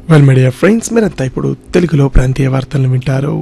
well media friends మీరంతా ఇప్పుడు తెలుగులో ప్రాంతీయ వార్తలను వింటారు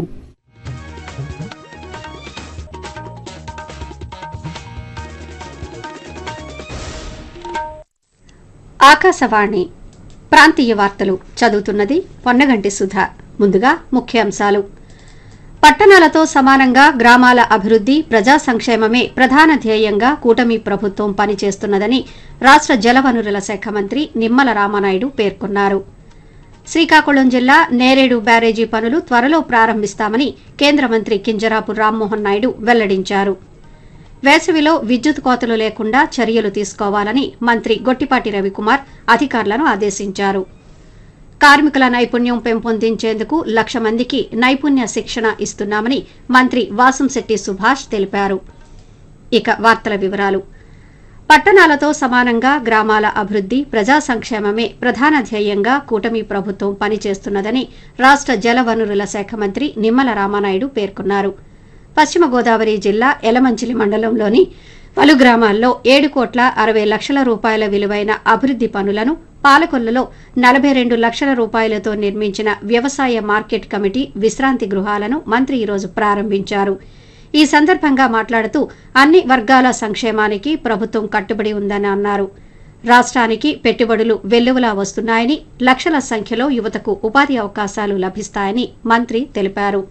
ఆకాశవాణి ప్రాంతీయ వార్తలు చదువుతున్నది పొన్నగంటి సుధ ముందుగా ముఖ్యాంశాలు పట్టణాలతో సమానంగా గ్రామాల అభివృద్ది ప్రజా సంక్షేమమే ప్రధాన ధ్యేయంగా కూటమి ప్రభుత్వం పనిచేస్తున్నదని రాష్ట్ర జలవనరుల శాఖ మంత్రి నిమ్మల రామానాయుడు పేర్కొన్నారు శ్రీకాకుళం జిల్లా నేరేడు బ్యారేజీ పనులు త్వరలో ప్రారంభిస్తామని కేంద్ర మంత్రి కింజరాపు రామ్మోహన్ నాయుడు వెల్లడించారు వేసవిలో విద్యుత్ కోతలు లేకుండా చర్యలు తీసుకోవాలని మంత్రి గొట్టిపాటి రవికుమార్ అధికారులను ఆదేశించారు కార్మికుల నైపుణ్యం పెంపొందించేందుకు లక్ష మందికి నైపుణ్య శిక్షణ ఇస్తున్నామని మంత్రి వాసంశెట్టి సుభాష్ తెలిపారు ఇక వార్తల వివరాలు పట్టణాలతో సమానంగా గ్రామాల అభివృద్ది ప్రజా సంక్షేమమే ప్రధాన ధ్యేయంగా కూటమి ప్రభుత్వం పనిచేస్తున్నదని రాష్ట్ర జలవనరుల శాఖ మంత్రి నిమ్మల రామానాయుడు పేర్కొన్నారు పశ్చిమ గోదావరి జిల్లా ఎలమంచిలి మండలంలోని పలు గ్రామాల్లో ఏడు కోట్ల అరవై లక్షల రూపాయల విలువైన అభివృద్ది పనులను పాలకొల్లులో నలభై రెండు లక్షల రూపాయలతో నిర్మించిన వ్యవసాయ మార్కెట్ కమిటీ విశ్రాంతి గృహాలను మంత్రి ఈరోజు ప్రారంభించారు ఈ సందర్భంగా మాట్లాడుతూ అన్ని వర్గాల సంక్షేమానికి ప్రభుత్వం కట్టుబడి ఉందని అన్నారు రాష్ట్రానికి పెట్టుబడులు వెల్లువలా వస్తున్నాయని లక్షల సంఖ్యలో యువతకు ఉపాధి అవకాశాలు లభిస్తాయని మంత్రి తెలిపారు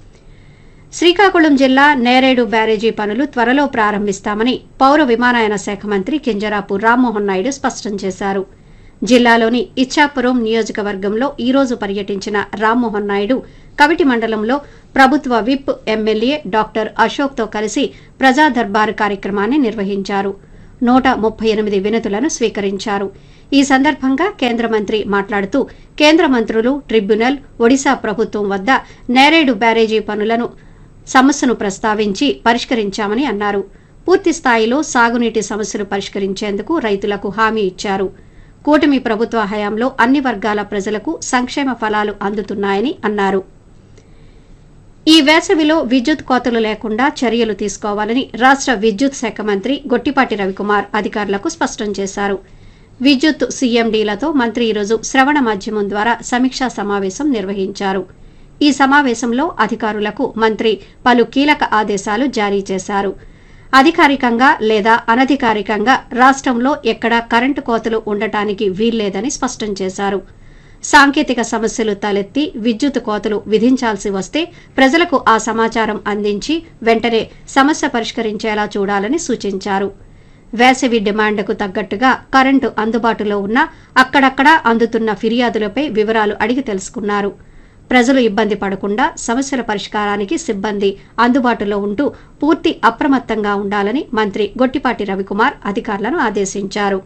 శ్రీకాకుళం జిల్లా నేరేడు బ్యారేజీ పనులు త్వరలో ప్రారంభిస్తామని పౌర విమానయాన శాఖ మంత్రి కింజరాపు రామ్మోహన్ నాయుడు స్పష్టం చేశారు జిల్లాలోని ఇచ్చాపురం నియోజకవర్గంలో ఈ రోజు పర్యటించిన రామ్మోహన్ నాయుడు కవిటి మండలంలో ప్రభుత్వ విప్ ఎమ్మెల్యే డాక్టర్ అశోక్తో కలిసి ప్రజా దర్బార్ కార్యక్రమాన్ని నిర్వహించారు నూట ముప్పై ఎనిమిది వినతులను స్వీకరించారు ఈ సందర్భంగా కేంద్ర మంత్రి మాట్లాడుతూ కేంద్ర మంత్రులు ట్రిబ్యునల్ ఒడిశా ప్రభుత్వం వద్ద నేరేడు బ్యారేజీ పనులను సమస్యను ప్రస్తావించి పరిష్కరించామని అన్నారు పూర్తి స్థాయిలో సాగునీటి సమస్యలు పరిష్కరించేందుకు రైతులకు హామీ ఇచ్చారు కూటమి ప్రభుత్వ హయాంలో అన్ని వర్గాల ప్రజలకు సంక్షేమ ఫలాలు అందుతున్నాయని అన్నారు ఈ వేసవిలో విద్యుత్ కోతలు లేకుండా చర్యలు తీసుకోవాలని రాష్ట్ర విద్యుత్ శాఖ మంత్రి గొట్టిపాటి రవికుమార్ అధికారులకు స్పష్టం చేశారు విద్యుత్ సీఎండీలతో మంత్రి ఈరోజు శ్రవణ మాధ్యమం ద్వారా సమీక్షా సమావేశం నిర్వహించారు ఈ సమావేశంలో అధికారులకు మంత్రి పలు కీలక ఆదేశాలు జారీ చేశారు అధికారికంగా లేదా అనధికారికంగా రాష్ట్రంలో ఎక్కడా కరెంటు కోతలు ఉండటానికి వీల్లేదని స్పష్టం చేశారు సాంకేతిక సమస్యలు తలెత్తి విద్యుత్ కోతలు విధించాల్సి వస్తే ప్రజలకు ఆ సమాచారం అందించి వెంటనే సమస్య పరిష్కరించేలా చూడాలని సూచించారు వేసవి డిమాండ్కు తగ్గట్టుగా కరెంటు అందుబాటులో ఉన్న అక్కడక్కడా అందుతున్న ఫిర్యాదులపై వివరాలు అడిగి తెలుసుకున్నారు ప్రజలు ఇబ్బంది పడకుండా సమస్యల పరిష్కారానికి సిబ్బంది అందుబాటులో ఉంటూ పూర్తి అప్రమత్తంగా ఉండాలని మంత్రి గొట్టిపాటి రవికుమార్ అధికారులను ఆదేశించారు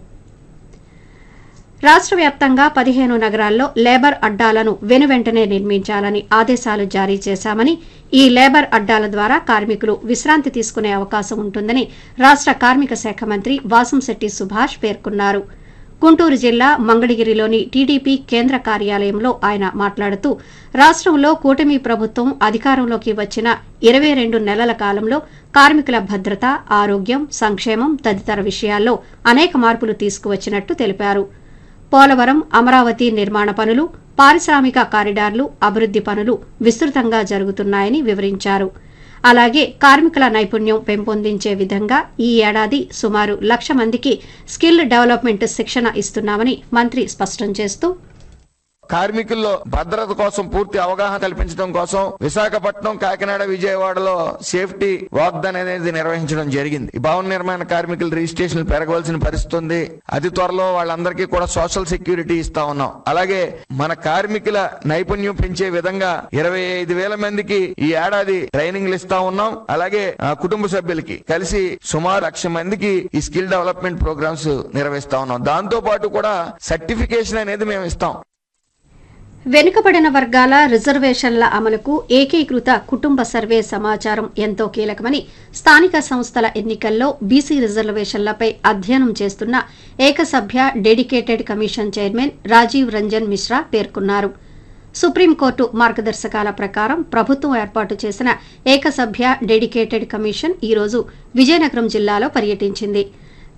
రాష్ట్ర వ్యాప్తంగా పదిహేను నగరాల్లో లేబర్ అడ్డాలను వెనువెంటనే నిర్మించాలని ఆదేశాలు జారీ చేశామని ఈ లేబర్ అడ్డాల ద్వారా కార్మికులు విశ్రాంతి తీసుకునే అవకాశం ఉంటుందని రాష్ట్ర కార్మిక శాఖ మంత్రి వాసంశెట్టి సుభాష్ పేర్కొన్నారు గుంటూరు జిల్లా మంగళగిరిలోని టీడీపీ కేంద్ర కార్యాలయంలో ఆయన మాట్లాడుతూ రాష్ట్రంలో కూటమి ప్రభుత్వం అధికారంలోకి వచ్చిన ఇరవై రెండు నెలల కాలంలో కార్మికుల భద్రత ఆరోగ్యం సంక్షేమం తదితర విషయాల్లో అనేక మార్పులు తీసుకువచ్చినట్టు తెలిపారు పోలవరం అమరావతి నిర్మాణ పనులు పారిశ్రామిక కారిడార్లు అభివృద్ది పనులు విస్తృతంగా జరుగుతున్నాయని వివరించారు అలాగే కార్మికుల నైపుణ్యం పెంపొందించే విధంగా ఈ ఏడాది సుమారు లక్ష మందికి స్కిల్ డెవలప్మెంట్ శిక్షణ ఇస్తున్నామని మంత్రి స్పష్టం చేస్తూ కార్మికుల్లో భద్రత కోసం పూర్తి అవగాహన కల్పించడం కోసం విశాఖపట్నం కాకినాడ విజయవాడలో సేఫ్టీ వాగ్దాన్ అనేది నిర్వహించడం జరిగింది ఈ భవన నిర్మాణ కార్మికుల రిజిస్ట్రేషన్ పెరగవలసిన పరిస్థితి ఉంది అతి త్వరలో వాళ్ళందరికీ కూడా సోషల్ సెక్యూరిటీ ఇస్తా ఉన్నాం అలాగే మన కార్మికుల నైపుణ్యం పెంచే విధంగా ఇరవై ఐదు వేల మందికి ఈ ఏడాది ట్రైనింగ్లు ఇస్తా ఉన్నాం అలాగే ఆ, కుటుంబ సభ్యులకి కలిసి సుమారు లక్ష మందికి ఈ స్కిల్ డెవలప్మెంట్ ప్రోగ్రామ్స్ నిర్వహిస్తా ఉన్నాం దాంతో పాటు కూడా సర్టిఫికేషన్ అనేది మేము ఇస్తాం వెనుకబడిన వర్గాల రిజర్వేషన్ల అమలుకు ఏకీకృత కుటుంబ సర్వే సమాచారం ఎంతో కీలకమని స్థానిక సంస్థల ఎన్నికల్లో బీసీ రిజర్వేషన్లపై అధ్యయనం చేస్తున్న ఏకసభ్య dedicated commission chairman Rajiv Ranjan Mishra పేర్కొన్నారు సుప్రీంకోర్టు మార్గదర్శకాల ప్రకారం ప్రభుత్వం ఏర్పాటు చేసిన ఏకసభ్య డెడికేటెడ్ కమిషన్ ఈరోజు విజయనగరం జిల్లాలో పర్యటించింది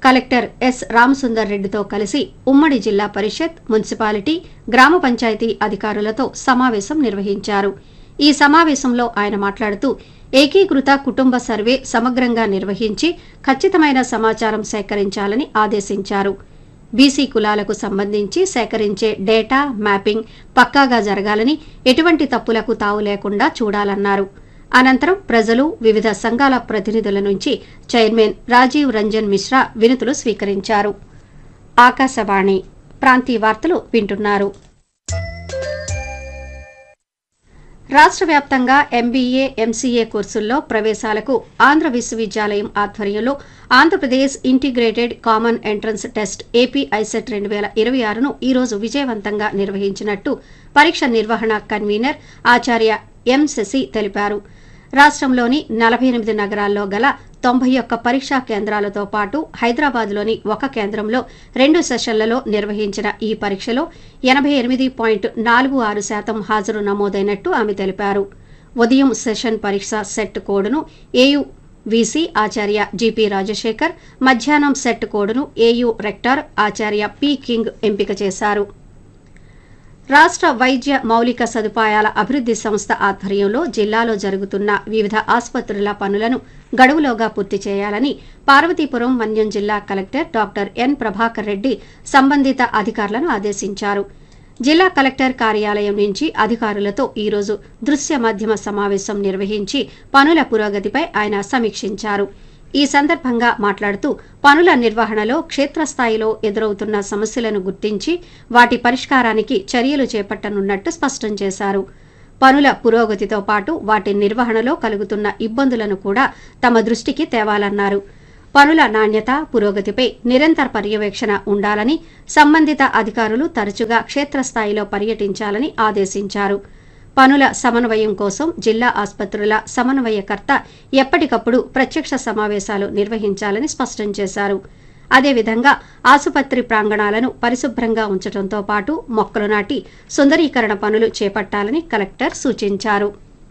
కలెక్టర్ ఎస్ రామసుందర్ రెడ్డితో కలిసి ఉమ్మడి జిల్లా పరిషత్ మున్సిపాలిటీ గ్రామ పంచాయతీ అధికారులతో సమావేశం నిర్వహించారు ఈ సమావేశంలో ఆయన మాట్లాడుతూ ఏకీకృత కుటుంబ సర్వే సమగ్రంగా నిర్వహించి ఖచ్చితమైన సమాచారం సేకరించాలని ఆదేశించారు బీసీ కులాలకు సంబంధించి సేకరించే డేటా మ్యాపింగ్ పక్కాగా జరగాలని ఎటువంటి తప్పులకు తావు లేకుండా చూడాలన్నారు అనంతరం ప్రజలు వివిధ సంఘాల ప్రతినిధుల నుంచి చైర్మన్ రాజీవ్ రంజన్ మిశ్రా వినతులు స్వీకరించారు ఆకాశవాణి ప్రాంతీయ వార్తలు వింటున్నారు రాష్ట్ర వ్యాప్తంగా ఎంబీఏ ఎంసీఏ కోర్సుల్లో ప్రవేశాలకు ఆంధ్ర విశ్వవిద్యాలయం ఆధ్వర్యంలో Andhra Pradesh integrated common entrance test AP ICET రెండు వేల ఇరవై ఆరును ఈరోజు విజయవంతంగా నిర్వహించినట్టు పరీక్ష నిర్వహణ కన్వీనర్ ఆచార్య ఎం శశి తెలిపారు రాష్ట్రంలోని నలభై ఎనిమిది నగరాల్లో గల తొంభై ఒక్క పరీక్షా కేంద్రాలతో పాటు హైదరాబాద్లోని ఒక కేంద్రంలో రెండు సెషన్లలో నిర్వహించిన ఈ పరీక్షలో ఎనభై ఎనిమిది పాయింట్ నాలుగు ఆరు శాతం హాజరు నమోదైనట్టు ఆమె తెలిపారు ఉదయం సెషన్ పరీక్ష సెట్ కోడ్ను AU VC Acharya GP Rajasekhar మధ్యాహ్నం సెట్ కోడ్ను AU rector Acharya P King ఎంపిక చేశారు రాష్ట్ర వైద్య మౌలిక సదుపాయాల అభివృద్ది సంస్థ ఆధ్వర్యంలో జిల్లాలో జరుగుతున్న వివిధ ఆసుపత్రుల పనులను గడువులోగా పూర్తి చేయాలని పార్వతీపురం మన్యం జిల్లా collector doctor N Prabhakar Reddy సంబంధిత అధికారులను ఆదేశించారు జిల్లా కలెక్టర్ కార్యాలయం నుంచి అధికారులతో ఈరోజు దృశ్య మాధ్యమ సమావేశం నిర్వహించి పనుల పురోగతిపై ఆయన సమీక్షించారు ఈ సందర్భంగా మాట్లాడుతూ పనుల నిర్వహణలో క్షేత్రస్థాయిలో ఎదురవుతున్న సమస్యలను గుర్తించి వాటి పరిష్కారానికి చర్యలు చేపట్టనున్నట్టు స్పష్టం చేశారు పనుల పురోగతితో పాటు వాటి నిర్వహణలో కలుగుతున్న ఇబ్బందులను కూడా తమ దృష్టికి తేవాలన్నారు పనుల నాణ్యత పురోగతిపై నిరంతర పర్యవేక్షణ ఉండాలని సంబంధిత అధికారులు తరచుగా క్షేత్రస్థాయిలో పర్యటించాలని ఆదేశించారు పనుల సమన్వయం కోసం జిల్లా ఆసుపత్రుల సమన్వయకర్త ఎప్పటికప్పుడు ప్రత్యక్ష సమావేశాలు నిర్వహించాలని స్పష్టం చేశారు అదేవిధంగా ఆసుపత్రి ప్రాంగణాలను పరిశుభ్రంగా ఉంచడంతో పాటు మొక్కలు నాటి సుందరీకరణ పనులు చేపట్టాలని కలెక్టర్ సూచించారు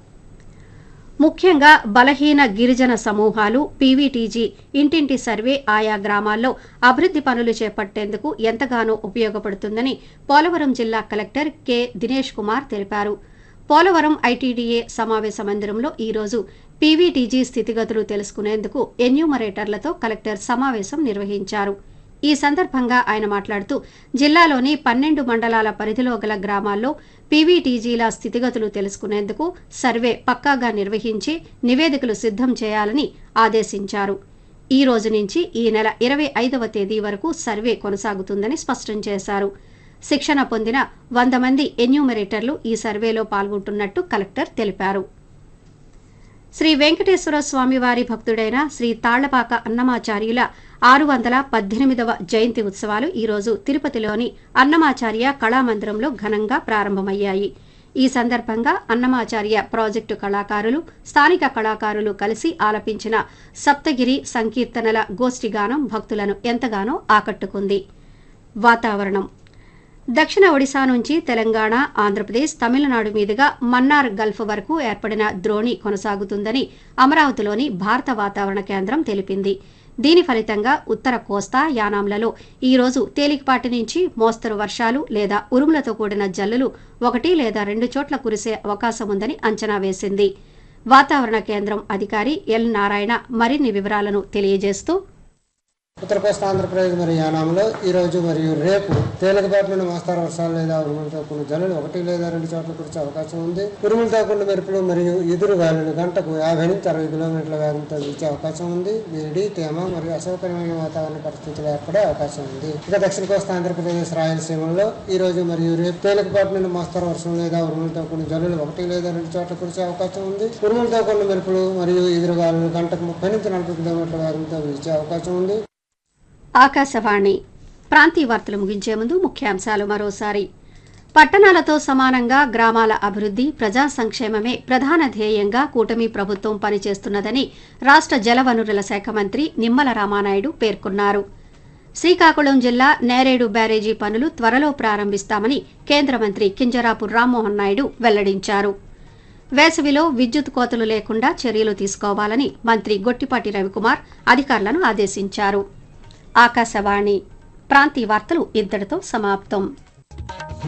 ముఖ్యంగా బలహీన గిరిజన సమూహాలు పీవీటీజీ ఇంటింటి సర్వే ఆయా గ్రామాల్లో అభివృద్ది పనులు చేపట్టేందుకు ఎంతగానో ఉపయోగపడుతుందని పోలవరం జిల్లా కలెక్టర్ కె దినేష్ కుమార్ తెలిపారు పోలవరం ఐటీడీఏ సమావేశ మందిరంలో ఈరోజు పీవీటీజీ స్థితిగతులు తెలుసుకునేందుకు ఎన్యూమరేటర్లతో కలెక్టర్ సమావేశం నిర్వహించారు ఈ సందర్భంగా ఆయన మాట్లాడుతూ జిల్లాలోని పన్నెండు మండలాల పరిధిలో గల గ్రామాల్లో పీవీటీజీల స్థితిగతులు తెలుసుకునేందుకు సర్వే పక్కాగా నిర్వహించి నివేదికలు సిద్ధం చేయాలని ఆదేశించారు ఈ రోజు నుంచి ఈ నెల ఇరవై ఐదవ తేదీ వరకు సర్వే కొనసాగుతుందని స్పష్టం చేశారు శిక్షణ పొందిన వంద మంది ఎన్యూమరేటర్లు ఈ సర్వేలో పాల్గొంటున్నట్టు కలెక్టర్ తెలిపారు శ్రీ వెంకటేశ్వర స్వామివారి భక్తుడైన శ్రీ తాళ్లపాక అన్నమాచార్యుల ఆరు వందల పద్దెనిమిదవ జయంతి ఉత్సవాలు ఈరోజు తిరుపతిలోని అన్నమాచార్య కళామందిరంలో ఘనంగా ప్రారంభమయ్యాయి ఈ సందర్భంగా అన్నమాచార్య ప్రాజెక్టు కళాకారులు స్థానిక కళాకారులు కలిసి ఆలపించిన సప్తగిరి సంకీర్తనల గోష్ఠిగానం భక్తులను ఎంతగానో ఆకట్టుకుంది వాతావరణం దక్షిణ ఒడిశా నుంచి తెలంగాణ ఆంధ్రప్రదేశ్ తమిళనాడు మీదుగా మన్నార్ గల్ఫ్ వరకు ఏర్పడిన ద్రోణి కొనసాగుతుందని అమరావతిలోని భారత వాతావరణ కేంద్రం తెలిపింది దీని ఫలితంగా ఉత్తర కోస్తా యానాంలలో ఈ రోజు తేలికపాటి నుంచి మోస్తరు వర్షాలు లేదా ఉరుములతో కూడిన జల్లులు ఒకటి లేదా రెండు చోట్ల కురిసే అవకాశం ఉందని అంచనా వేసింది వాతావరణ కేంద్రం అధికారి ఎల్ నారాయణ మరిన్ని వివరాలను తెలియజేస్తూ ఉత్తర కోస్తా ఆంధ్రప్రదేశ్ మరియు యానాంలో ఈ రోజు మరియు రేపు తేలికపాటి నుండి మోస్తారు వర్షాలు లేదా ఉరుములతో కూడిన జల్లులు ఒకటి లేదా రెండు చోట్ల కురిసే అవకాశం ఉంది ఉరుములతో కూడిన మెరుపులు మరియు ఎదురు గాలులు గంటకు యాభై నుంచి అరవై కిలోమీటర్ల వేగంతో వీచే అవకాశం ఉంది వేడి తేమ మరియు అసౌకర్యమైన వాతావరణ పరిస్థితులు ఏర్పడే అవకాశం ఉంది ఇక దక్షిణ కోస్తా ఆంధ్రప్రదేశ్ రాయలసీమలో ఈ రోజు మరియు రేపు తేలికపాటి నుండి మోస్తారు వర్షం లేదా ఉరుములతో కూడిన జల్లులు ఒకటి లేదా రెండు చోట్ల కురిసే అవకాశం ఉంది ఉరుములతో కూడిన మెరుపులు మరియు ఎదురు గాలులు గంటకు ముప్పై నుంచి నలభై కిలోమీటర్ల వేగంతో వీచే అవకాశం ఉంది ఆకాశవాణి ప్రాంతీయ వార్తలు ముగించే ముందు ముఖ్యాంశాలు మరోసారి పట్టణాలతో సమానంగా గ్రామాల అభివృద్ది ప్రజా సంక్షేమమే ప్రధాన ధ్యేయంగా కూటమి ప్రభుత్వం పనిచేస్తున్నదని రాష్ట్ర జలవనరుల శాఖ మంత్రి నిమ్మల రామానాయుడు పేర్కొన్నారు శ్రీకాకుళం జిల్లా నేరేడు బ్యారేజీ పనులు త్వరలో ప్రారంభిస్తామని కేంద్ర మంత్రి కింజరాపు రామ్మోహన్ నాయుడు వెల్లడించారు వేసవిలో విద్యుత్ కోతలు లేకుండా చర్యలు తీసుకోవాలని మంత్రి గొట్టిపాటి రవికుమార్ అధికారులను ఆదేశించారు ఆకాశవాణి ప్రాంతీయ వార్తలు ఇంతటితో సమాప్తం